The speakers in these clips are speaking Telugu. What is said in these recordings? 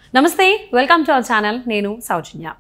నమస్తే వెల్కమ్ టు అవర్ ఛానల్ నేను సౌజన్య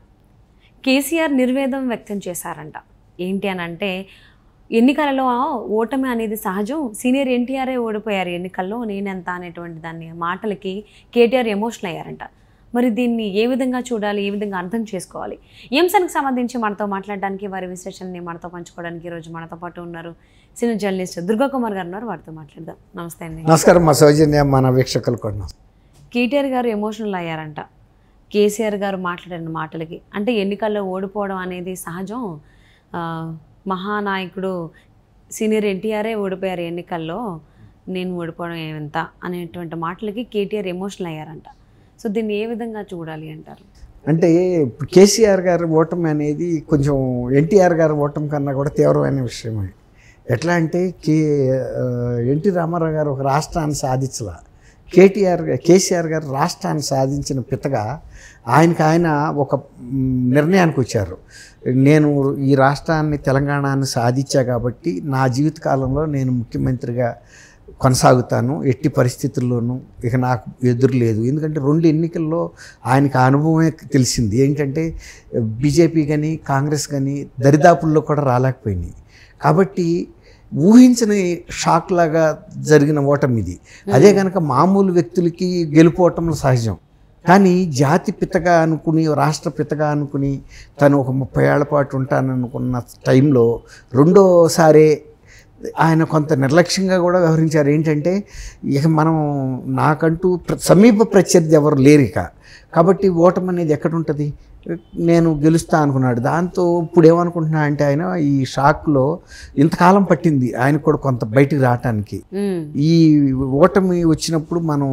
కేసీఆర్ నిర్వేదం వ్యక్తం చేశారంట ఏంటి అని అంటే ఎన్నికలలో ఓటమి అనేది సహజం సీనియర్ ఎన్టీఆర్ఏ ఓడిపోయారు ఎన్నికల్లో నేనెంత అనేటువంటి దాన్ని మాటలకి కేటీఆర్ ఎమోషనల్ అయ్యారంట మరి దీన్ని ఏ విధంగా చూడాలి ఏ విధంగా అర్థం చేసుకోవాలి ఈ అంశానికి సంబంధించి మనతో మాట్లాడడానికి వారి విశ్లేషణని మనతో పంచుకోవడానికి ఈరోజు మనతో పాటు ఉన్నారు సీనియర్ జర్నలిస్ట్ దుర్గా కుమార్ గారు ఉన్నారు వారితో మాట్లాడదాం నమస్తే అండి నమస్కారం మా సౌజన్య మన వీక్షకులు కూడా నమస్కారం. కేటీఆర్ గారు ఎమోషనల్ అయ్యారంట కేసీఆర్ గారు మాట్లాడిన మాటలకి అంటే ఎన్నికల్లో ఓడిపోవడం అనేది సహజం ఆ, మహానాయకుడు సీనియర్ ఎన్టీఆరే ఓడిపోయారు ఎన్నికల్లో నేను ఓడిపోవడం ఏమంత అనేటువంటి మాటలకి కేటీఆర్ ఎమోషనల్ అయ్యారంట సో దీన్ని ఏ విధంగా చూడాలి అంటారు అంటే ఇప్పుడు కేసీఆర్ గారి ఓటమి అనేది కొంచెం ఎన్టీఆర్ గారి ఓటమి కన్నా కూడా తీవ్రమైన విషయమే ఎట్లా అంటే కే ఆ, ఎన్టీ రామారావు గారు ఒక రాష్ట్రాన్ని సాధించలా కేటీఆర్ గా- కేసీఆర్ గారు రాష్ట్రాన్ని సాధించిన పితగా ఆయనకి ఆయన ఒక మ్, నిర్ణయానికి వచ్చారు నేను ఈ రాష్ట్రాన్ని తెలంగాణని సాధించా కాబట్టి నా జీవితకాలంలో నేను ముఖ్యమంత్రిగా కొనసాగుతాను ఎట్టి పరిస్థితుల్లోనూ ఇక నాకు ఎదురు లేదు ఎందుకంటే రెండు ఎన్నికల్లో ఆయనకు ఆ అనుభవమే తెలిసింది ఏంటంటే బీజేపీ కానీ కాంగ్రెస్ కానీ దరిదాపుల్లో కూడా రాలేకపోయినాయి కాబట్టి ఊహించని షాక్ లాగా జరిగిన ఓటమి ఇది అదే కనుక మామూలు వ్యక్తులకి గెలుపోవటం సహజం కానీ జాతి పితగా అనుకుని రాష్ట్ర పితగా అనుకుని తను ఒక ముప్పై ఏళ్ల పాటు ఉంటాననుకున్న టైంలో రెండోసారే ఆయన కొంత నిర్లక్ష్యంగా కూడా వ్యవహరించారు ఏంటంటే ఇక మనం నాకంటూ ప్ర- సమీప ప్రత్యర్థి ఎవరు లేరు ఇక కాబట్టి ఓటమి అనేది ఎక్కడ ఉంటుంది నేను గెలుస్తా అనుకున్నాడు దాంతో ఇప్పుడు ఏమనుకుంటున్నా అంటే ఆయన ఈ షాక్లో ఇంతకాలం పట్టింది ఆయన కూడా కొంత బయటికి రావటానికి ఉమ్, ఈ ఓటమి వచ్చినప్పుడు మనం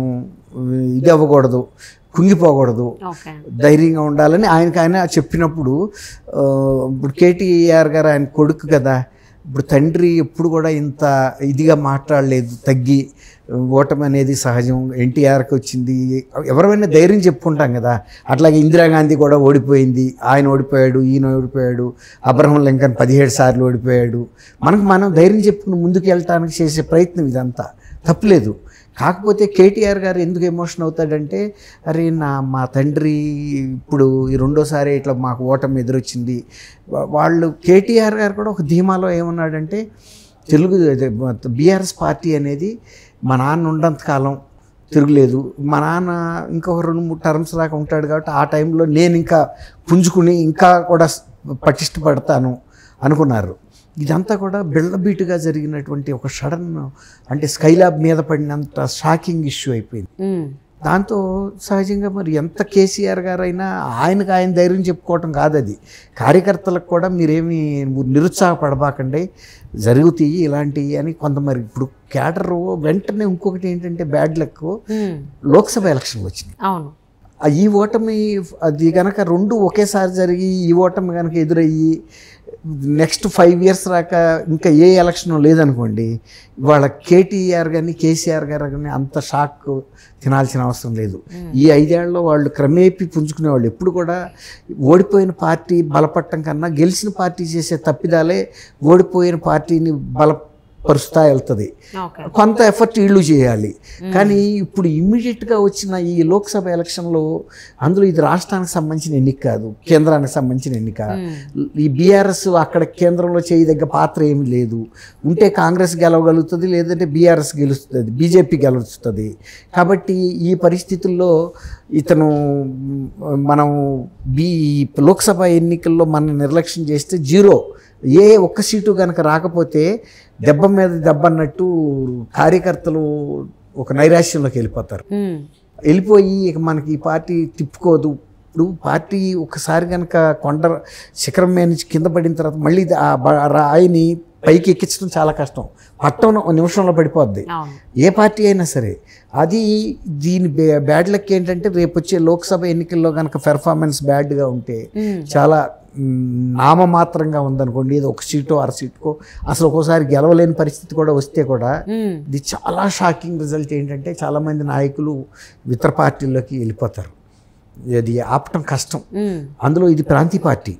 ఇది అవ్వకూడదు కుంగిపోకూడదు ఓకే ధైర్యంగా ఉండాలని ఆయనకు ఆయన చెప్పినప్పుడు ఆ, ఇప్పుడు కేటీఆర్ గారు ఆయన కొడుకు కదా ఇప్పుడు తండ్రి ఎప్పుడు కూడా ఇంత ఇదిగా మాట్లాడలేదు తగ్గి ఓటమి అనేది సహజం ఎన్టీఆర్కి వచ్చింది ఎవరైనా ధైర్యం చెప్పుకుంటాం కదా అట్లాగే ఇందిరాగాంధీ కూడా ఓడిపోయింది ఆయన ఓడిపోయాడు ఈయన ఓడిపోయాడు అబ్రహం లింకన్ పదిహేడు సార్లు ఓడిపోయాడు మనకు మనం ధైర్యం చెప్పుకుని ముందుకు వెళ్ళటానికి చేసే ప్రయత్నం ఇదంతా తప్పులేదు కాకపోతే కేటీఆర్ గారు ఎందుకు ఎమోషన్ అవుతాడంటే అరే నా మా తండ్రి ఇప్పుడు ఈ రెండోసారి ఇట్లా మాకు ఓటమి ఎదురొచ్చింది వా- వాళ్ళు కేటీఆర్ గారు కూడా ఒక ధీమాలో ఏమన్నాడంటే తెలుగు బీఆర్ఎస్ పార్టీ అనేది మా నాన్న ఉన్నంత కాలం తిరుగులేదు మా నాన్న ఇంకొక రెండు మూడు టర్మ్స్ దాకా ఉంటాడు కాబట్టి ఆ టైంలో నేను ఇంకా పుంజుకుని ఇంకా కూడా స్- పటిష్టపడతాను అనుకున్నారు ఇదంతా కూడా బిళ్ళబీటుగా జరిగినటువంటి ఒక సడన్ అంటే స్కైలాబ్ మీద పడినంత షాకింగ్ ఇష్యూ అయిపోయింది ఉమ్, దాంతో సహజంగా మరి ఎంత కేసీఆర్ గారైనా ఆయనకు ఆయన ధైర్యం చెప్పుకోవటం కాదు అది కార్యకర్తలకు కూడా మీరేమి నిరుత్సాహపడబాకండి జరుగుతాయి ఇలాంటివి అని కొంత మరి ఇప్పుడు క్యాడర్ వెంటనే ఇంకొకటి ఏంటంటే బ్యాడ్ లక్ ఉమ్, లోక్సభ ఎలక్షన్లు వచ్చినాయి అవును ఆ ఈ ఓటమి అది కనుక రెండు ఒకేసారి జరిగి ఈ ఓటమి కనుక ఎదురయ్యి నెక్స్ట్ ఫైవ్ ఇయర్స్ రాక ఇంకా ఏ ఎలక్షన్ లేదనుకోండి వాళ్ళ కేటీఆర్ కానీ కేసీఆర్ గారు కానీ అంత షాక్ తినాల్సిన అవసరం లేదు ఈ ఐదేళ్లలో వాళ్ళు క్రమేపీ పుంజుకునే వాళ్ళు ఎప్పుడు కూడా ఓడిపోయిన పార్టీ బలపడటం కన్నా గెలిచిన పార్టీ చేసే తప్పిదాలే ఓడిపోయిన పార్టీని బలపరుస్తా వెళ్తుంది ఓకే కొంత ఎఫర్ట్ ఇళ్ళు చేయాలి కానీ ఇప్పుడు ఇమ్మీడియట్గా వచ్చిన ఈ లోక్సభ ఎలక్షన్లో అందులో ఇది రాష్ట్రానికి సంబంధించిన ఎన్నిక కాదు కేంద్రానికి సంబంధించిన ఎన్నిక ఉమ్, ఈ బీఆర్ఎస్ అక్కడ కేంద్రంలో చేయదగ్గ పాత్ర ఏమీ లేదు ఉంటే కాంగ్రెస్ గెలవగలుగుతుంది లేదంటే బీఆర్ఎస్ గెలుస్తుంది బీజేపీ గెలుస్తుంది కాబట్టి ఈ పరిస్థితుల్లో ఇతను మ్, మనం బీ లోక్సభ ఎన్నికల్లో మన నిర్లక్ష్యం చేస్తే జీరో ఏ ఒక్క సీటు కనుక రాకపోతే దెబ్బ మీద దెబ్బ అన్నట్టు కార్యకర్తలు ఒక నైరాశ్యంలోకి వెళ్ళిపోతారు ఉమ్, వెళ్ళిపోయి ఇక మనకి ఈ పార్టీ తిప్పుకోదు ఇప్పుడు పార్టీ ఒకసారి కనుక కొండ శిఖరం మీద నుంచి కింద పడిన తర్వాత మళ్ళీ ఆ బ- రాయిని పైకి ఎక్కించడం చాలా కష్టం పట్టం ఒక నిమిషంలో పడిపోద్ది అవును ఏ పార్టీ అయినా సరే అది దీని బ్యా- బ్యాడ్ లక్ ఏంటంటే రేపు వచ్చే లోక్సభ ఎన్నికల్లో కనుక పెర్ఫార్మెన్స్ బ్యాడ్గా ఉంటే ఉమ్, చాలా మ్, నామమాత్రంగా ఉందనుకోండి ఏదో ఒక సీటో అర సీటుకో అసలు ఒక్కోసారి గెలవలేని పరిస్థితి కూడా వస్తే కూడా ఉమ్, ఇది చాలా షాకింగ్ రిజల్ట్ ఏంటంటే చాలామంది నాయకులు ఇతర పార్టీల్లోకి వెళ్ళిపోతారు ఇది ఆపటం కష్టం ఉమ్, అందులో ఇది ప్రాంతీయ పార్టీ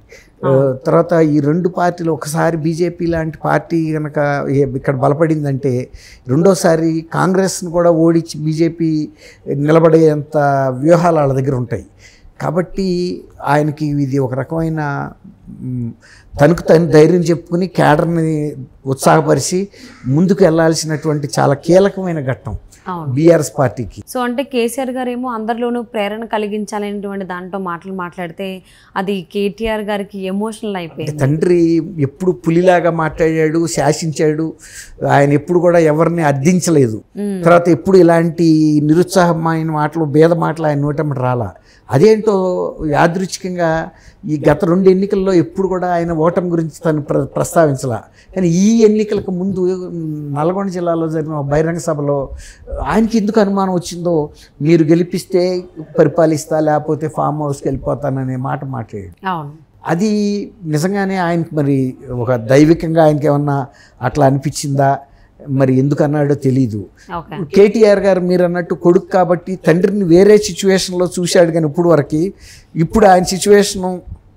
ఆ, తర్వాత ఈ రెండు పార్టీలు ఒకసారి బీజేపీ లాంటి పార్టీ కనుక ఇక్కడ బలపడిందంటే రెండోసారి కాంగ్రెస్ను కూడా ఓడించి బీజేపీ నిలబడేంత వ్యూహాలు వాళ్ళ దగ్గర ఉంటాయి కాబట్టి ఆయనకి ఇది ఒక రకమైన మ్, తనకు తను ధైర్యం చెప్పుకుని క్యాడర్ని ఉత్సాహపరిచి ముందుకు వెళ్ళాల్సినటువంటి చాలా కీలకమైన ఘట్టం అవును బీఆర్ఎస్ పార్టీకి సో అంటే కేసీఆర్ గారు ఏమో అందరిలోనూ ప్రేరణ కలిగించాలనేటువంటి దాంట్లో మాటలు మాట్లాడితే అది కేటీఆర్ గారికి ఎమోషనల్ అయిపోయింది తండ్రి ఎప్పుడు పులిలాగా మాట్లాడాడు శాసించాడు ఆయన ఎప్పుడు కూడా ఎవరిని అర్థించలేదు మ్మ్. తర్వాత ఎప్పుడు ఇలాంటి నిరుత్సాహమైన మాటలు భేద మాటలు ఆయన నోటమ్మటి రాలా అదేంటో యాదృచ్ఛికంగా ఈ గత రెండు ఎన్నికల్లో ఎప్పుడు కూడా ఆయన ఓటమి గురించి తను ప్ర ప్రస్తావించలా కానీ ఈ ఎన్నికలకు ముందు నల్గొండ జిల్లాలో జరిగిన ఒక బహిరంగ సభలో ఆయనకి ఎందుకు అనుమానం వచ్చిందో మీరు గెలిపిస్తే పరిపాలిస్తా లేకపోతే ఫామ్ హౌస్కి వెళ్ళిపోతాననే మాట మాట్లాడాడు అవును అది నిజంగానే ఆయనకి మరి ఒక దైవికంగా ఆయనకి ఏమన్నా అట్లా అనిపించిందా మరి ఎందుకు అన్నాడో తెలీదు ఓకే కేటీఆర్ గారు మీరు అన్నట్టు కొడుకు కాబట్టి తండ్రిని వేరే సిచ్యువేషన్లో చూశాడు కానీ ఇప్పుడు వరకు ఇప్పుడు ఆయన సిచ్యువేషను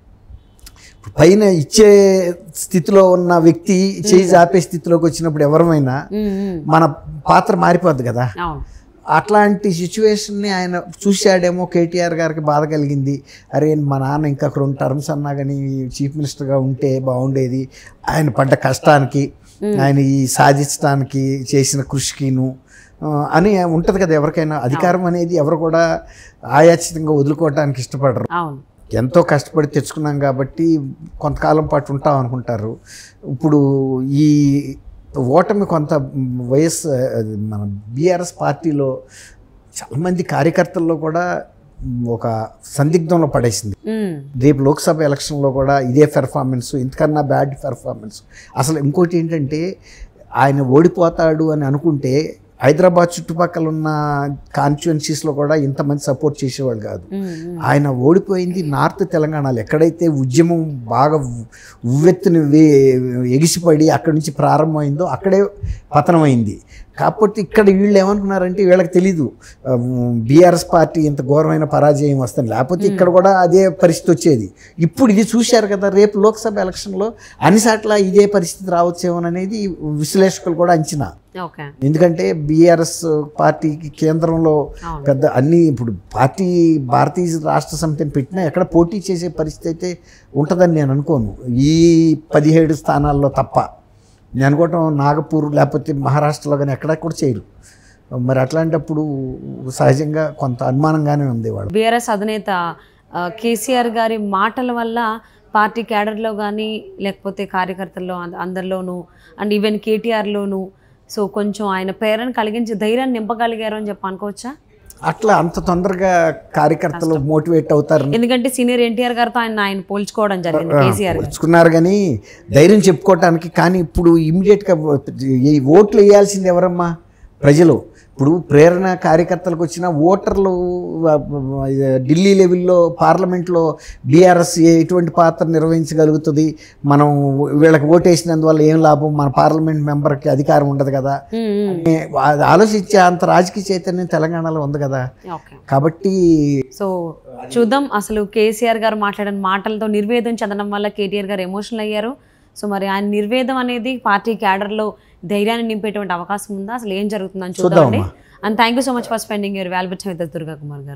పైన ఇచ్చే స్థితిలో ఉన్న వ్యక్తి చేయి జాపే స్థితిలోకి వచ్చినప్పుడు ఎవరమైనా మ్మ్, మ్మ్. మన పాత్ర మారిపోద్ది కదా అవును అట్లాంటి సిచ్యువేషన్ని ఆయన చూశాడేమో కేటీఆర్ గారికి బాధ కలిగింది అరే మా నాన్న ఇంకా రెండు టర్మ్స్ అన్నా కానీ చీఫ్ మినిస్టర్గా ఉంటే బాగుండేది ఆయన పడ్డ కష్టానికి ఆయన ఈ సాధించడానికి చేసిన కృషికిను ఆ, అని ఉంటుంది కదా ఎవరికైనా అధికారం అనేది ఎవరు కూడా ఆయాచితంగా వదులుకోవడానికి ఇష్టపడరు అవును ఎంతో కష్టపడి తెచ్చుకున్నాం కాబట్టి కొంతకాలం పాటు ఉంటాం అనుకుంటారు ఇప్పుడు ఈ ఓటమి కొంత వయస్సు అది మన బీఆర్ఎస్ పార్టీలో చాలామంది కార్యకర్తల్లో కూడా ఒక సందిగ్ధంలో పడేసింది మ్మ్. రేపు లోక్సభ ఎలక్షన్లో కూడా ఇదే పెర్ఫార్మెన్స్ ఇంతకన్నా బ్యాడ్ పెర్ఫార్మెన్స్ అసలు ఇంకోటి ఏంటంటే ఆయన ఓడిపోతాడు అని అనుకుంటే హైదరాబాద్ చుట్టుపక్కల ఉన్న కాన్స్టిట్యున్సీస్లో కూడా ఇంతమంది సపోర్ట్ చేసేవాళ్ళు కాదు మ్మ్, మ్మ్. ఆయన ఓడిపోయింది నార్త్ తెలంగాణలో ఎక్కడైతే ఉద్యమం బాగా ఉ- ఉవ్వెత్తున వే ఎగిసిపడి అక్కడి నుంచి ప్రారంభమైందో అక్కడే పతనమైంది కాకపోతే ఇక్కడ వీళ్ళు ఏమనుకున్నారంటే వీళ్ళకి తెలీదు బీఆర్ఎస్ పార్టీ ఇంత ఘోరమైన పరాజయం వస్తుంది లేకపోతే ఇక్కడ కూడా అదే పరిస్థితి వచ్చేది ఇప్పుడు ఇది చూశారు కదా రేపు లోక్సభ ఎలక్షన్లో అన్ని సాట్ల ఇదే పరిస్థితి రావచ్చేమోననేది విశ్లేషకులు కూడా అంచనా ఓకే ఎందుకంటే బీఆర్ఎస్ పార్టీకి కేంద్రంలో అవును. పెద్ద అన్ని ఇప్పుడు పార్టీ భారతీయ రాష్ట్ర సమితిని పెట్టినా ఎక్కడ పోటీ చేసే పరిస్థితి అయితే ఉంటుందని నేను అనుకోను ఈ పదిహేడు స్థానాల్లో తప్ప నేను అనుకోవటం నాగపూర్ లేకపోతే మహారాష్ట్రలో కానీ ఎక్కడ కూడా చేయరు మరి అట్లాంటప్పుడు సహజంగా కొంత అనుమానంగానే ఉంది వాళ్ళు బీఆర్ఎస్ అధినేత ఆ, కేసీఆర్ గారి మాటల వల్ల పార్టీ క్యాడర్లో కానీ లేకపోతే కార్యకర్తల్లో అంద- అందరిలోనూ అండ్ ఈవెన్ కేటీఆర్లోనూ సో కొంచెం ఆయన ప్రేరణ కలిగించి ధైర్యాన్ని నింపగలిగారు అని చెప్పి అనుకోవచ్చా అట్లా అంత తొందరగా కార్యకర్తలు మోటివేట్ అవుతారు ఎందుకంటే సీనియర్ ఎన్టీఆర్ గారితో ఆయన ఆయన పోల్చుకోవడం జరిగింది కేసీఆర్ గారు పోల్చుకున్నారు కానీ ధైర్యం చెప్పుకోవటానికి కానీ ఇప్పుడు ఇమ్మీడియట్గా ఈ ఓట్లు వేయాల్సింది ఎవరమ్మా ప్రజలు ఇప్పుడు ప్రేరణ కార్యకర్తలకు వచ్చిన ఓటర్లు ఆ, ఆ, ఢిల్లీ లెవెల్లో పార్లమెంట్లో బీఆర్ఎస్ ఎటువంటి పాత్ర నిర్వహించగలుగుతుంది మనం వీళ్ళకి ఓటేసినందువల్ల ఏం లాభం మన పార్లమెంట్ మెంబర్కి అధికారం ఉండదు కదా మ్మ్, మ్మ్. అని అది ఆలోచించే అంత రాజకీయ చైతన్యం తెలంగాణలో ఉంది కదా ఓకే కాబట్టి సో చూద్దాం అసలు కేసీఆర్ గారు మాట్లాడిన మాటలతో నిర్వేదం చెందడం వల్ల కేటీఆర్ గారు ఎమోషనల్ అయ్యారు సో మరి ఆయన నిర్వేదం అనేది పార్టీ క్యాడర్లో ధైర్యాన్ని నింపేటువంటి అవకాశం ఉందా అసలు ఏం జరుగుతుందని చూద్దామండి చూద్దామమ్మా. And thank you so much for spending your valuable with Durga Kumar గారు